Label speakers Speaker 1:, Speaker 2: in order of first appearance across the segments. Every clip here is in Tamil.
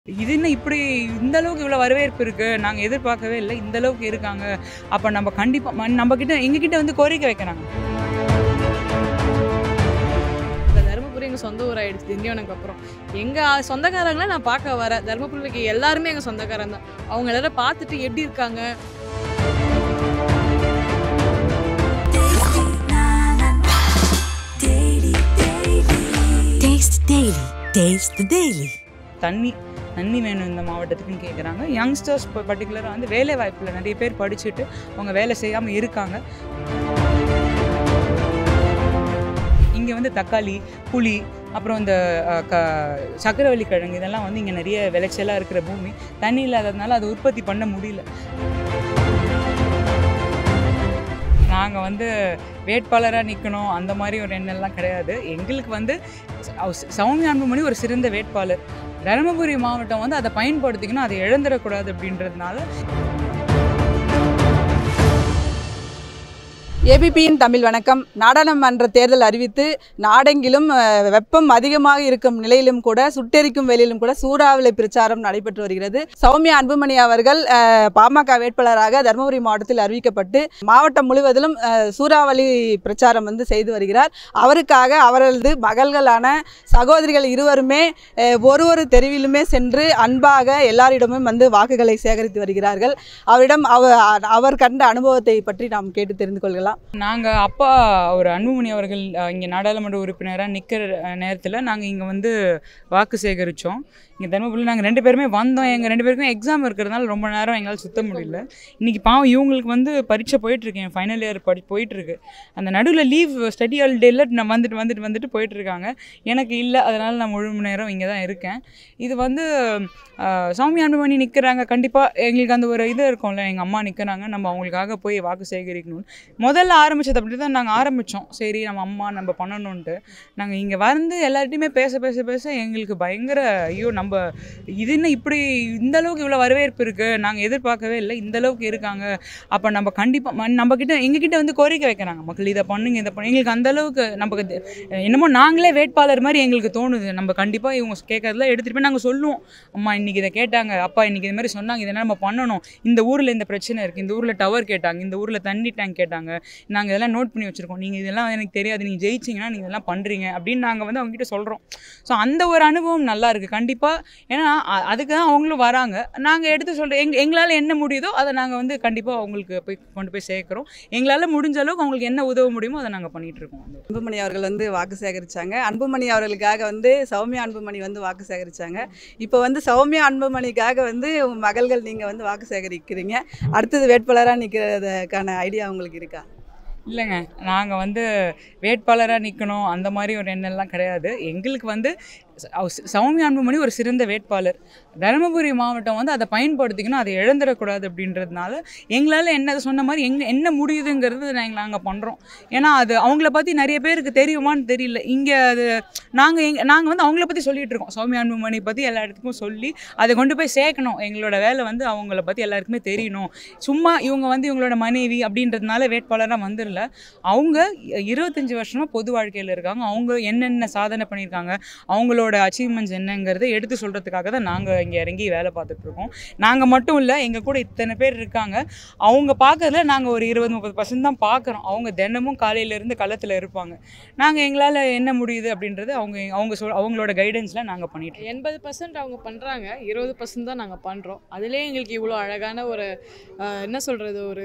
Speaker 1: இது என்ன இப்படி இந்த அளவுக்கு இவ்வளோ வரவேற்பு இருக்கு நாங்கள் எதிர்பார்க்கவே இல்லை இந்த அளவுக்கு இருக்காங்க அப்போ நம்ம கண்டிப்பாக நம்ம கிட்ட எங்ககிட்ட வந்து கோரிக்கை வைக்கிறாங்க
Speaker 2: இந்த தருமபுரி எங்கள் சொந்த ஊர் ஆயிடுச்சு திண்டிவனக்கு அப்புறம் எங்கள் சொந்தக்காரங்கள நான் பார்க்க வரேன் தருமபுரிக்கு எல்லாருமே எங்கள் சொந்தக்காரங்க தான் அவங்க எல்லாரும் பார்த்துட்டு எப்படி இருக்காங்க
Speaker 3: Taste the Daily. Taste the Daily.
Speaker 1: தண்ணி தண்ணி வேணும் இந்த மாவட்டத்துக்குன்னு கேட்குறாங்க யங்ஸ்டர்ஸ் இப்போ பர்டிகுலராக வந்து வேலை வாய்ப்பில் நிறைய பேர் படிச்சுட்டு அவங்க வேலை செய்யாமல் இருக்காங்க இங்கே வந்து தக்காளி புளி அப்புறம் இந்த அஹ், க சக்கரவள்ளி கிழங்கு இதெல்லாம் வந்து இங்கே நிறைய விளைச்சலாக இருக்கிற பூமி தண்ணி இல்லாததுனால அதை உற்பத்தி பண்ண முடியல நாங்கள் வந்து வேட்பாளராக நிற்கணும் அந்த மாதிரி ஒரு எண்ணம்லாம் கிடையாது எங்களுக்கு வந்து ச- சௌமியா அன்புமணி ஒரு சிறந்த வேட்பாளர் தருமபுரி மாவட்டம் வந்து அதை பயன்படுத்திக்கணும் அதை இழந்துடக்கூடாது அப்படின்றதுனால
Speaker 4: ஏபிபியின் தமிழ் வணக்கம் நாடாளுமன்ற தேர்தல் அறிவித்து நாடெங்கிலும் அஹ், வெப்பம் அதிகமாக இருக்கும் நிலையிலும் கூட சுட்டெரிக்கும் வெளியிலும் கூட சூறாவளி பிரச்சாரம் நடைபெற்று வருகிறது சௌமியா அன்புமணி அவர்கள் அஹ், பாமக வேட்பாளராக தருமபுரி மாவட்டத்தில் அறிவிக்கப்பட்டு மாவட்டம் முழுவதிலும் அஹ், சூறாவளி பிரச்சாரம் வந்து செய்து வருகிறார் அவருக்காக அவரது மகள்களான சகோதரிகள் இருவருமே அஹ், ஒரு ஒரு தெருவிலுமே சென்று அன்பாக எல்லாரிடமும் வந்து வாக்குகளை சேகரித்து வருகிறார்கள் அவரிடம் அவ அவர் கண்ட அனுபவத்தை பற்றி நாம் கேட்டு தெரிந்து கொள்ளலாம்
Speaker 1: நாங்கள் அப்பா ஒரு அன்புமணி அவர்கள் இங்கே நாடாளுமன்ற உறுப்பினராக நிற்கிற நேரத்தில் நாங்கள் இங்கே வந்து வாக்கு சேகரித்தோம் இங்கே தருமபுரியில் நாங்கள் ரெண்டு பேருமே வந்தோம் எங்கள் ரெண்டு பேருக்கும் எக்ஸாம் இருக்கிறதுனால ரொம்ப நேரம் எங்களால் சுத்த முடியல இன்றைக்கி பாவம் இவங்களுக்கு வந்து பரீட்சை போயிட்டுருக்கு என் ஃபைனல் இயர் படி போயிட்டுருக்கு அந்த நடுவில் லீவ் ஸ்டடி ஹாலிடேயில் நான் வந்துட்டு வந்துட்டு வந்துட்டு போயிட்டுருக்காங்க எனக்கு இல்லை அதனால் நான் முழு மணி நேரம் இங்கே தான் இருக்கேன் இது வந்து ஆஹ், சௌமியா அன்புமணி நிற்கிறாங்க கண்டிப்பாக எங்களுக்கு அந்த ஒரு இது இருக்கும்ல எங்கள் அம்மா நிற்கிறாங்க நம்ம அவங்களுக்காக போய் வாக்கு சேகரிக்கணும் முதல்ல ஆரம்பிச்சது அப்படி தான் நாங்கள் ஆரம்பித்தோம் சரி நம்ம அம்மா நம்ம பண்ணணுன்ட்டு நாங்கள் இங்கே வந்து எல்லார்ட்டையுமே பேச பேச பேச எங்களுக்கு பயங்கர ஐயோ நம்ம இது என்ன இப்படி இந்த அளவுக்கு இவ்வளோ வரவேற்பு இருக்குது நாங்கள் எதிர்பார்க்கவே இல்லை இந்த அளவுக்கு இருக்காங்க அப்போ நம்ம கண்டிப்பாக நம்ம கிட்ட எங்ககிட்ட வந்து கோரிக்கை வைக்கிறாங்க மக்கள் இதை பண்ணுங்க இதை பண்ணு எங்களுக்கு அந்த அளவுக்கு நமக்கு இது- என்னமோ நாங்களே வேட்பாளர் மாதிரி எங்களுக்கு தோணுது நம்ம கண்டிப்பாக இவங்க கேட்கறதுல எடுத்துகிட்டு போய் நாங்கள் சொல்லுவோம் அம்மா இன்னைக்கு இதை கேட்டாங்க அப்பா இன்னைக்கு இது மாதிரி சொன்னாங்க இதெல்லாம் நம்ம பண்ணணும் இந்த ஊரில் இந்த பிரச்சனை இருக்குது இந்த ஊரில் டவர் கேட்டாங்க இந்த ஊரில் தண்ணி டேங்க் கேட்டாங்க நாங்கள் இதெல்லாம் நோட் பண்ணி வச்சுருக்கோம் நீங்கள் இதெல்லாம் எனக்கு தெரியாது நீங்கள் ஜெயிச்சிங்கன்னா நீங்கள் இதெல்லாம் பண்ணுறீங்க அப்படின்னு நாங்கள் வந்து அவங்ககிட்ட சொல்கிறோம் ஸோ அந்த ஒரு அனுபவம் நல்லா இருக்குது கண்டிப்பாக ஏன்னா அ- அதுக்கு தான் அவங்களும் வராங்க நாங்கள் எடுத்து சொல்கிறோம் எங் எங்களால் என்ன முடியுதோ அதை நாங்கள் வந்து கண்டிப்பாக அவங்களுக்கு போய் கொண்டு போய் சேர்க்குறோம் எங்களால் முடிஞ்ச அளவுக்கு அவங்களுக்கு என்ன உதவ முடியுமோ அதை நாங்கள் பண்ணிகிட்டு இருக்கோம் வந்து
Speaker 4: அன்புமணி அவர்கள் வந்து வாக்கு சேகரிச்சாங்க அன்புமணி அவர்களுக்காக வந்து சௌமியா அன்புமணி வந்து வாக்கு சேகரிச்சாங்க இப்போ வந்து சௌமியா அன்புமணிக்காக வந்து உங்க மகள்கள் நீங்கள் வந்து வாக்கு சேகரிக்கிறீங்க அடுத்தது வேட்பாளராக நிற்கிறதுக்கான ஐடியா உங்களுக்கு இருக்கா
Speaker 1: இல்லைங்க நாங்கள் வந்து வேட்பாளராக நிற்கணும் அந்த மாதிரி ஒரு எண்ணம்லாம் கிடையாது எங்களுக்கு வந்து ச- ச- சௌமியா அன்புமணி ஒரு சிறந்த வேட்பாளர் தருமபுரி மாவட்டம் வந்து அதை பயன்படுத்திக்கணும் அதை இழந்துடக்கூடாது அப்படின்றதுனால எங்களால் என்ன சொன்ன மாதிரி எங்க என்ன முடியுதுங்கிறது நாங்கள் நாங்கள் பண்ணுறோம் ஏன்னா அது அவங்கள பற்றி நிறைய பேருக்கு தெரியுமான்னு தெரியல இங்கே அது நாங்கள் எங்க நாங்கள் வந்து அவங்கள பற்றி சொல்லிட்டு இருக்கோம் சௌமியா அன்புமணி பற்றி எல்லா இடத்துக்கும் சொல்லி அதை கொண்டு போய் சேர்க்கணும் எங்களோட வேலை வந்து அவங்கள பற்றி எல்லாருக்குமே தெரியணும் சும்மா இவங்க வந்து இவங்களோட மனைவி அப்படின்றதுனால வேட்பாளராக வந்துடல அவங்க இருபத்தஞ்சி வருஷமாக பொது வாழ்க்கையில் இருக்காங்க அவங்க என்னென்ன சாதனை பண்ணியிருக்காங்க அவங்களோட அச்சீவ்மெண்ட்ஸ் என்னங்கிறத எடுத்து சொல்கிறதுக்காக தான் நாங்கள் இங்கே இறங்கி வேலை பார்த்துட்டு இருக்கோம் நாங்கள் மட்டும் இல்லை எங்கள் கூட இத்தனை பேர் இருக்காங்க அவங்க பார்க்கறதுல நாங்கள் ஒரு இருபது முப்பது பர்சன்ட் தான் பார்க்குறோம் அவங்க தினமும் காலையிலேருந்து களத்தில் இருப்பாங்க நாங்கள் எங்களால் என்ன முடியுது அப்படின்றது அவங்க அவங்க சொல் அவங்களோட கைடன்ஸில் நாங்கள் பண்ணிட்டு இருக்கோம்.
Speaker 2: எண்பது பர்சன்ட் அவங்க பண்ணுறாங்க இருபது பர்சன்ட் தான் நாங்கள் பண்ணுறோம் அதுலேயே எங்களுக்கு இவ்வளோ அழகான ஒரு ஆஹ், என்ன சொல்கிறது ஒரு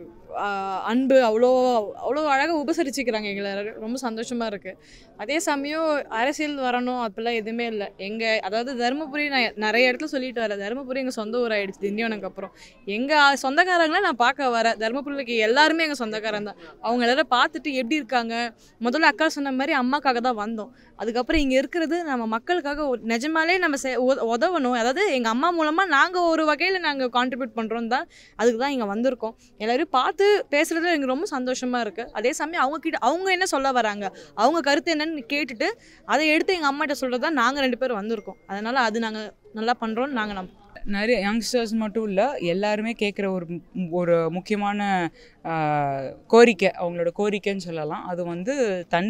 Speaker 2: ஆஹ், அன்பு அவ்வளோ அவ்வளோ அழகாக உபசரிச்சுக்கிறாங்க எங்களை எல்லாரும். ரொம்ப சந்தோஷமாக இருக்குது அதே சமயம் அரசியல் வரணும் அப்படிலாம் எதுவுமே இல்லை எங்கள் அதாவது தருமபுரி நான் நிறைய இடத்துல சொல்லிட்டு வரேன் தருமபுரி எங்கள் சொந்த ஊர் ஆயிடுச்சு திண்டிவனக்கு அப்புறம் எங்கள் சொந்தக்காரங்கள நான் பார்க்க வரேன் தருமபுரிக்கு எல்லாருமே எங்கள் சொந்தக்காரங்க தான் அவங்க எல்லாரும் பார்த்துட்டு எப்படி இருக்காங்க முதல்ல அக்கா சொன்ன மாதிரி அம்மாக்காக தான் வந்தோம் அதுக்கப்புறம் இங்கே இருக்கிறது நம்ம மக்களுக்காக ஒரு- நிஜமாலே நம்ம செ- உத- உதவணும் அதாவது எங்கள் அம்மா மூலமாக நாங்கள் ஒரு வகையில் நாங்கள் கான்ட்ரிபியூட் பண்ணுறோம் தான் அதுக்கு தான் இங்கே வந்திருக்கோம் எல்லாரும் பார்த்து பேசுகிறதுல எனக்கு ரொம்ப சந்தோஷமாக இருக்குது அதே சமயம் அவங்க கிட்ட அவங்க என்ன சொல்ல வராங்க அவங்க கருத்து என்னன்னு கேட்டுட்டு அதை எடுத்து எங்கள் அம்மாட்ட சொல்கிறது தான் நாங்கள் ரெண்டு பேரும் வந்திருக்கோம் அதனால் அது நாங்கள் நல்லா பண்ணுறோன்னு நாங்கள் நம்ப
Speaker 1: நிறைய யங்ஸ்டர்ஸ் மட்டும் இல்லை எல்லாருமே கேட்குற ஒரு மு- ஒரு முக்கியமான ஆஹ், கோரிக்கை அவங்களோட கோரிக்கைன்னு சொல்லலாம் அது வந்து தண்ணி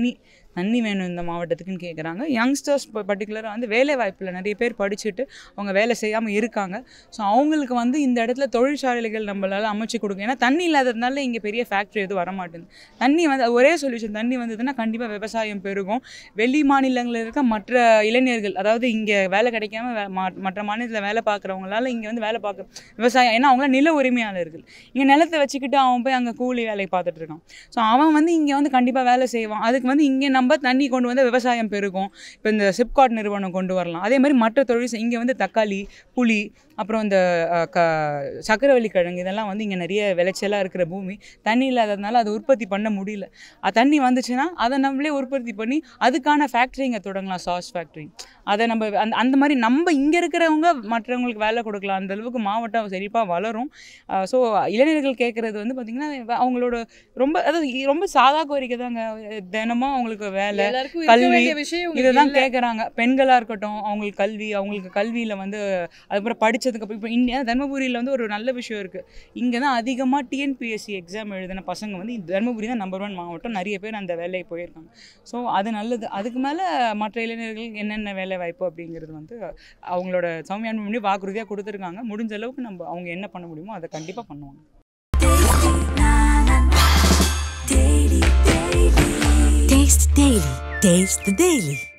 Speaker 1: தண்ணி வேணும் இந்த மாவட்டத்துக்குன்னு கேட்குறாங்க யங்ஸ்டர்ஸ் பர்டிகுலராக வந்து வேலை வாய்ப்பில் நிறைய பேர் படிச்சுட்டு அவங்க வேலை செய்யாமல் இருக்காங்க ஸோ அவங்களுக்கு வந்து இந்த இடத்துல தொழிற்சாலைகள் நம்மளால் அமைச்சு கொடுக்கும் ஏன்னா தண்ணி இல்லாததுனால இங்கே பெரிய ஃபேக்ட்ரி எதுவும் வர மாட்டேங்குது தண்ணி வந்து ஒரே சொல்யூஷன் தண்ணி வந்ததுன்னா கண்டிப்பாக விவசாயம் பெருகும் வெளி மாநிலங்களில் இருக்க மற்ற இளைஞர்கள் அதாவது இங்கே வேலை கிடைக்காம வே- மா- மற்ற மாநிலத்தில் வேலை பார்க்குறவங்களால இங்கே வந்து வேலை பார்க்க விவசாயம் ஏன்னா அவங்களாம் நில உரிமையாளர்கள் இங்கே நிலத்தை வச்சுக்கிட்டு அவன் போய் அங்கே கூலி வேலை பார்த்துட்டு இருக்கான் ஸோ அவன் வந்து இங்கே வந்து கண்டிப்பாக வேலை செய்வான் அதுக்கு வந்து இங்கே நம்ம தண்ணி கொண்டு வந்து விவசாயம் பெருகும் இப்போ இந்த சிப்காட் நிறுவனம் கொண்டு வரலாம் அதே மாதிரி மற்ற தொழில் இங்கே வந்து தக்காளி புளி அப்புறம் இந்த அஹ், க சக்கரவள்ளி கிழங்கு இதெல்லாம் வந்து இங்கே நிறைய விளைச்சலாக இருக்கிற பூமி தண்ணி இல்லாததுனால அது உற்பத்தி பண்ண முடியல அது தண்ணி வந்துச்சுன்னா அதை நம்மளே உற்பத்தி பண்ணி அதுக்கான ஃபேக்ட்ரி இங்கே தொடங்கலாம் சாஸ் ஃபேக்ட்ரி அதை நம்ம அந்த அந்த மாதிரி நம்ம இங்கே இருக்கிறவங்க மற்றவங்களுக்கு வேலை கொடுக்கலாம் அந்த அளவுக்கு மாவட்டம் செழிப்பாக வளரும் ஸோ இளைஞர்கள் கேட்குறது வந்து பார்த்திங்கன்னா அவங்களோட ரொம்ப அதாவது இ- ரொம்ப சாதா கோரிக்கை தாங்க தினமும் அவங்களுக்கு வேலை
Speaker 2: எல்லாருக்கும் இருக்க
Speaker 1: கல்வி,
Speaker 2: வேண்டிய விஷயம் இவங்களுக்கு
Speaker 1: இதுதான்
Speaker 2: இல்ல.
Speaker 1: கேட்குறாங்க பெண்களாக இருக்கட்டும் அவங்களுக்கு கல்வி அவங்களுக்கு கல்வியில் வந்து அதுக்கப்புறம் படித்ததுக்கு அப்புறம் இப்போ இந்தியா தருமபுரியில் வந்து ஒரு நல்ல விஷயம் இருக்குது இங்கே தான் அதிகமாக டிஎன்பிஎஸ்சி எக்ஸாம் எழுதின பசங்க வந்து இந்த தருமபுரி தான் நம்பர் ஒன் மாவட்டம் நிறைய பேர் அந்த வேலைக்கு போயிருக்காங்க ஸோ அது நல்லது அதுக்கு மேலே மற்ற இளைஞர்கள் என்னென்ன வேலை வாய்ப்பு அப்படிங்கிறது வந்து அவங்களோட சௌமியான முன்னாடி வாக்குறுதியாக கொடுத்துருக்காங்க முடிஞ்ச அளவுக்கு நம்ம அவங்க என்ன பண்ண முடியுமோ அதை கண்டிப்பாக பண்ணுவாங்க
Speaker 3: Taste the Daily. Taste the Daily.